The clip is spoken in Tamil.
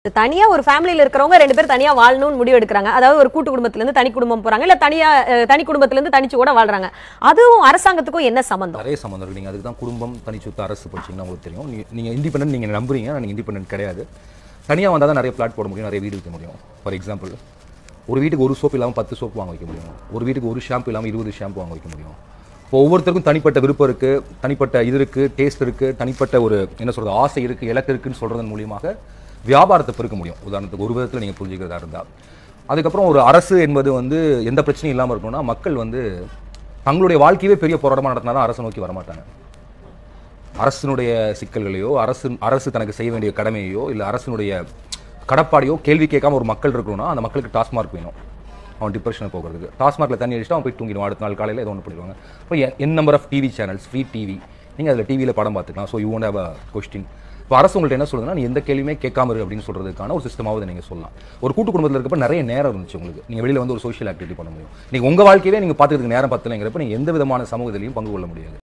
தனியா ஒரு ஃபேமிலில இருக்கிறவங்க ரெண்டு பேர் தனியா வாழணும்னு முடிவு எடுக்கிறாங்க அதாவது ஒரு கூட்டு குடும்பத்துல இருந்து தனி குடும்பம் போறாங்க இல்ல தனியா அஹ், தனி குடும்பத்துல இருந்து தனிச்சு கூட வாழ்றாங்க அதுவும் அரசாங்கத்துக்கும் என்ன சம்பந்தம் நிறைய சம்மந்தம் இருக்கு நீங்கள் அதுக்கு தான் குடும்பம் தனிச்சுத்த அரசு படிச்சீங்கன்னா உங்களுக்கு தெரியும் நீ- நீங்க இண்டிபெண்டன்ட் நீங்கள் நம்புறீங்க ஆனால் நீங்கள் இண்டிபெண்டன்ட் கிடையாது தனியாக வந்தால் தான் நிறைய பிளாட் போட முடியும் நிறைய வீடு வைக்க முடியும் ஃபார் எக்ஸாம்பிள் ஒரு வீட்டுக்கு ஒரு சோப்பு இல்லாமல் பத்து சோப்பு வாங்க வைக்க முடியும் ஒரு வீட்டுக்கு ஒரு ஷாம்பு இல்லாமல் இருபது ஷாம்பு வாங்க வைக்க முடியும் இப்போ ஒவ்வொருத்தருக்கும் தனிப்பட்ட விருப்பம் இருக்குது தனிப்பட்ட இது இருக்குது டேஸ்ட் இருக்குது தனிப்பட்ட ஒரு என்ன சொல்கிறது ஆசை இருக்குது இலக்கு இருக்குன்னு சொல்கிறதன் மூலியமாக வியாபாரத்தை பெருக்க முடியும் உதாரணத்துக்கு ஒரு விதத்தில் நீங்கள் புரிஞ்சுக்கிறதா இருந்தால் அதுக்கப்புறம் ஒரு அரசு என்பது வந்து எந்த பிரச்சனையும் இல்லாமல் இருக்கணும்னா மக்கள் வந்து தங்களுடைய வாழ்க்கையவே பெரிய போராட்டமாக நடத்தினா தான் அரசை நோக்கி வரமாட்டாங்க அரசினுடைய சிக்கல்களையோ அரசு அரசு தனக்கு செய்ய வேண்டிய கடமையோ இல்லை அரசினுடைய கடப்பாடையோ கேள்வி கேட்காம ஒரு மக்கள் இருக்கணும்னா அந்த மக்களுக்கு டாஸ்மார்க் வேணும் அவன் டிப்ரெஷனுக்கு போகிறதுக்கு டாஸ்மார்க்கில் தண்ணி அடிச்சுட்டு அவன் போய் தூங்கிடுவான் அடுத்த நாள் காலையில் ஏதோ ஒன்று பண்ணிடுவாங்க இப்போ என் number of TV channels free TV நீங்கள் அதில் டிவியில் படம் பார்த்துக்கலாம் so you won't have a question இப்போ அரசு உங்கள்ட்ட என்ன சொல்லுதுன்னா நீ எந்த கேள்வியுமே கேட்காம இரு அப்படின்னு சொல்றதுக்கான ஒரு சிஸ்டமாவது நீங்கள் சொல்லலாம் ஒரு கூட்டு குடும்பத்தில் இருக்கப்ப நிறைய நேரம் இருந்துச்சு உங்களுக்கு நீங்கள் வெளியில் வந்து ஒரு சோஷியல் ஆக்டிவிட்டி பண்ண முடியும் நீங்கள் உங்கள் வாழ்க்கையவே நீங்கள் பார்த்துக்கிறதுக்கு நேரம் பத்தலைங்கிறப்ப நீங்கள் எந்த விதமான சமூகத்திலையும் பங்கு கொள்ள முடியாது